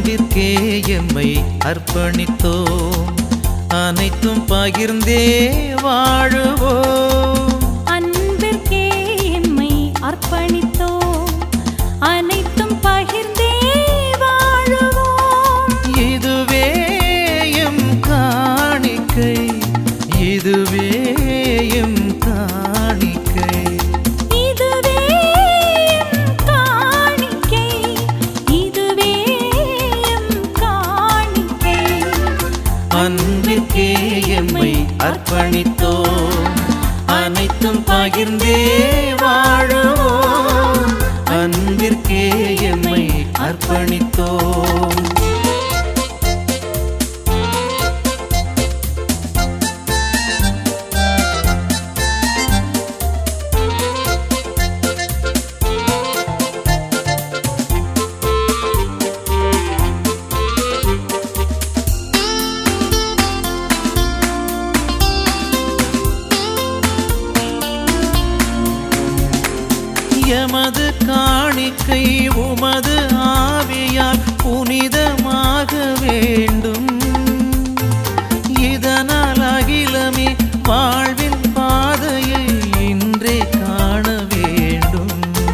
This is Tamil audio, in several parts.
அன்பிற்கே எம்மை அர்ப்பணித்தோம் அனைத்தும் பகிர்ந்தே வாழுவோம் அன்பிற்கே எம்மை அர்ப்பணித்தோம் அனைத்தும் பகிர்ந்தே வாழுவோம் இதுவே எம் காணிக்கை இதுவே எம் காணிக்கை இதுவே எம் காணிக்கை இதுவே எம் காணிக்கை அன்பிற்கே எம்மை அர்ப்பணித்தோம் அனைத்தும் பகிர்ந்தே வாழுவோம் அன்பிற்கே எம்மை அர்ப்பணித்தோம் எமது காணிக்கை உமது ஆவியால் புனிதமாக வேண்டும் இதனால் அகிலமே வாழ்வின் பாதையை இன்றே காண வேண்டும்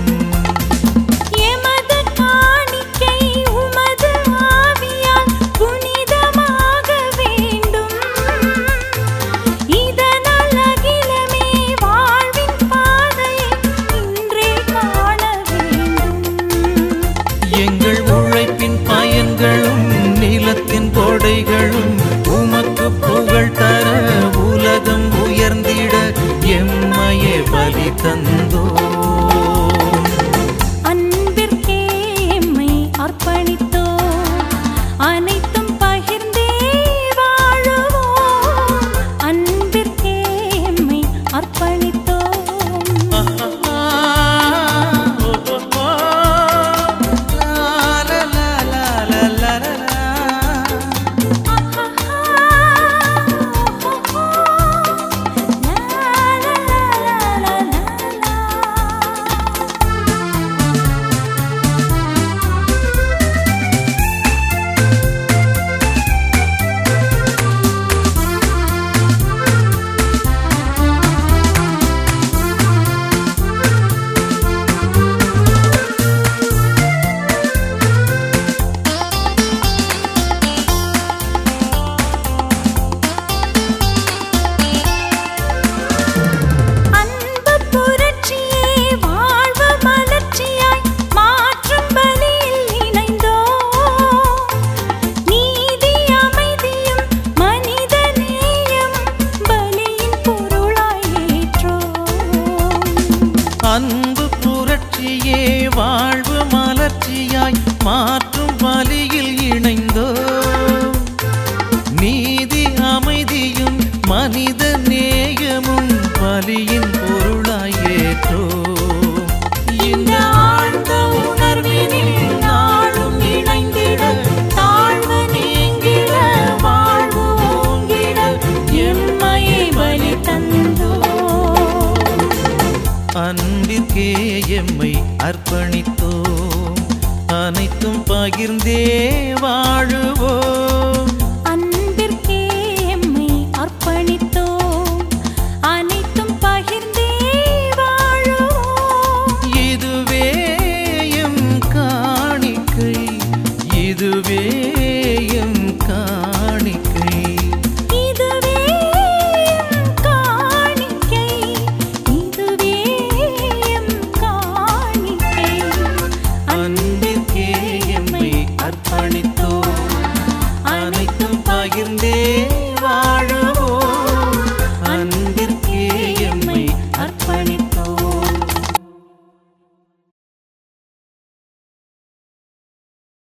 எமது காணிக்கை உமது ஆவியால் புனிதமாக வேண்டும் இதனால் அகிலமே வாழ்வின் பாதையை இன்றே காண வேண்டும் எங்கள் உழைப்பின் பயன்களும் நிலத்தின் கொடைகளும் உமக்கு புகழ் தர உலகம் உயர்ந்திட எம்மையே பலி தந்தோ அன்பிற்கே எம்மை அர்ப்பணித்தோம் அனைத்தும் பகிர்ந்தே வாழுவோம் அன்பிற்கே எம்மை அர்ப்பணித்தோம் அன்பு புரட்சியே வாழ்வு மலர்ச்சியாய் மாற்றும் பலியில் இணைந்தோம் நீதி அமைதியும் மனித நேயமும் பலியின் பொருளாய் ஏற்றோம் அன்பு புரட்சியே வாழ்வு மலர்ச்சியாய் மாற்றும் வழியில் இணைந்தோ நீதி அமைதியும் மனித நேயமும் பலியின் பொருளாய் ஏற்றோ இந்த ஆழ்ந்த உணர்வினில் நாளும் இணைந்திட தாழ்வு நீங்கிட வாழ்வு ஓங்கிட எம்மையை பலி தந்தோ அன்பிற்கே எம்மை அர்ப்பணித்தோம் அனைத்தும் பகிர்ந்தே வாழுவோம்